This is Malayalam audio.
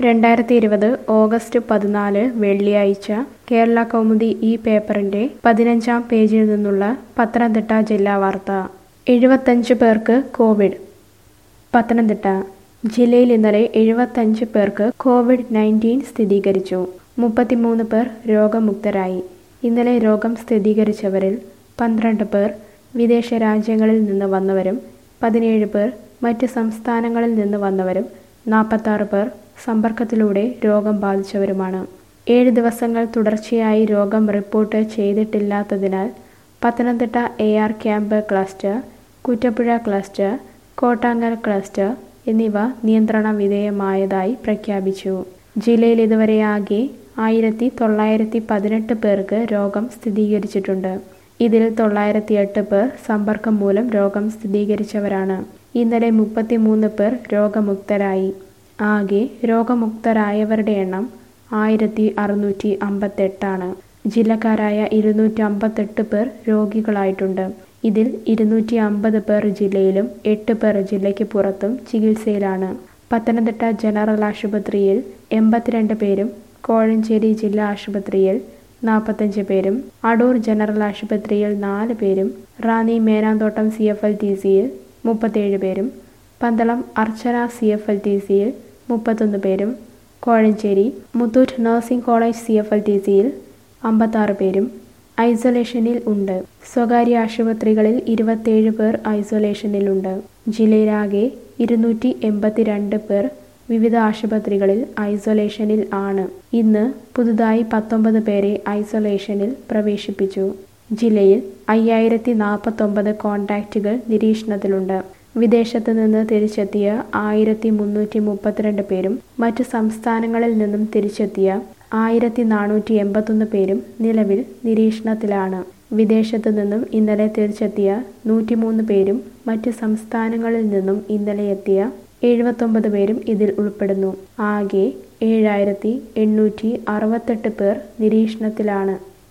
രണ്ടായിരത്തി ഇരുപത് ഓഗസ്റ്റ് പതിനാല് വെള്ളിയാഴ്ച കേരള കൗമുദി ഈ പേപ്പറിന്റെ പതിനഞ്ചാം പേജിൽ നിന്നുള്ള പത്തനംതിട്ട ജില്ലാ വാർത്ത എഴുപത്തഞ്ച് പേർക്ക് കോവിഡ് പത്തനംതിട്ട ജില്ലയിൽ ഇന്നലെ എഴുപത്തഞ്ച് പേർക്ക് കോവിഡ് നയൻറ്റീൻ സ്ഥിരീകരിച്ചു മുപ്പത്തിമൂന്ന് പേർ രോഗമുക്തരായി ഇന്നലെ രോഗം സ്ഥിരീകരിച്ചവരിൽ പന്ത്രണ്ട് പേർ വിദേശ രാജ്യങ്ങളിൽ നിന്ന് വന്നവരും പതിനേഴ് പേർ മറ്റ് സംസ്ഥാനങ്ങളിൽ നിന്ന് വന്നവരും നാൽപ്പത്താറ് പേർ സമ്പർക്കത്തിലൂടെ രോഗം ബാധിച്ചവരുമാണ് ഏഴ് ദിവസങ്ങൾ തുടർച്ചയായി രോഗം റിപ്പോർട്ട് ചെയ്തിട്ടില്ലാത്തതിനാൽ Pathanamthitta A R camp cluster Kuttappuzha cluster Kottangal cluster എന്നിവ നിയന്ത്രണ വിധേയമായതായി പ്രഖ്യാപിച്ചു ജില്ലയിൽ ഇതുവരെ ആകെ ആയിരത്തി തൊള്ളായിരത്തി പതിനെട്ട് പേർക്ക് രോഗം സ്ഥിരീകരിച്ചിട്ടുണ്ട് ഇതിൽ തൊള്ളായിരത്തി എട്ട് പേർ സമ്പർക്കം മൂലം രോഗം സ്ഥിരീകരിച്ചവരാണ് ഇന്നലെ മുപ്പത്തിമൂന്ന് പേർ രോഗമുക്തരായി ആകെ രോഗമുക്തരായവരുടെ എണ്ണം ആയിരത്തി അറുന്നൂറ്റി അമ്പത്തെട്ടാണ് ജില്ലക്കാരായ ഇരുന്നൂറ്റി അമ്പത്തെട്ട് പേർ രോഗികളായിട്ടുണ്ട് ഇതിൽ ഇരുന്നൂറ്റി അമ്പത് പേർ ജില്ലയിലും എട്ട് പേർ ജില്ലയ്ക്ക് പുറത്തും ചികിത്സയിലാണ് പത്തനംതിട്ട ജനറൽ ആശുപത്രിയിൽ എൺപത്തിരണ്ട് പേരും കോഴഞ്ചേരി ജില്ലാ ആശുപത്രിയിൽ നാൽപ്പത്തഞ്ച് പേരും അടൂർ ജനറൽ ആശുപത്രിയിൽ നാല് പേരും Ranni Menanthottam C F L T സിയിൽ മുപ്പത്തേഴ് പേരും Pandalam Archana C F L T സിയിൽ മുപ്പത്തൊന്ന് പേരും Kozhencherry Muthoot nursing college C F L T സിയിൽ അമ്പത്താറ് പേരും ഐസൊലേഷനിൽ ഉണ്ട് സ്വകാര്യ ആശുപത്രികളിൽ ഇരുപത്തേഴ് പേർ ഐസൊലേഷനിലുണ്ട് ജില്ലയിലാകെ ഇരുന്നൂറ്റി എൺപത്തിരണ്ട് പേർ വിവിധ ആശുപത്രികളിൽ ഐസൊലേഷനിൽ ആണ് ഇന്ന് പുതുതായി പത്തൊമ്പത് പേരെ ഐസൊലേഷനിൽ പ്രവേശിപ്പിച്ചു ജില്ലയിൽ അയ്യായിരത്തി നാൽപ്പത്തൊമ്പത് കോൺടാക്റ്റുകൾ നിരീക്ഷണത്തിലുണ്ട് വിദേശത്ത് നിന്ന് തിരിച്ചെത്തിയ ആയിരത്തി മുന്നൂറ്റി മുപ്പത്തിരണ്ട് പേരും മറ്റ് സംസ്ഥാനങ്ങളിൽ നിന്നും തിരിച്ചെത്തിയ ആയിരത്തി നാനൂറ്റി എൺപത്തൊന്ന് പേരും നിലവിൽ നിരീക്ഷണത്തിലാണ് വിദേശത്ത് നിന്നും ഇന്നലെ തിരിച്ചെത്തിയ നൂറ്റിമൂന്ന് പേരും മറ്റ് സംസ്ഥാനങ്ങളിൽ നിന്നും ഇന്നലെ എത്തിയ എഴുപത്തൊമ്പത് പേരും ഇതിൽ ഉൾപ്പെടുന്നു ആകെ ഏഴായിരത്തി എണ്ണൂറ്റി അറുപത്തെട്ട് പേർ നിരീക്ഷണത്തിലാണ്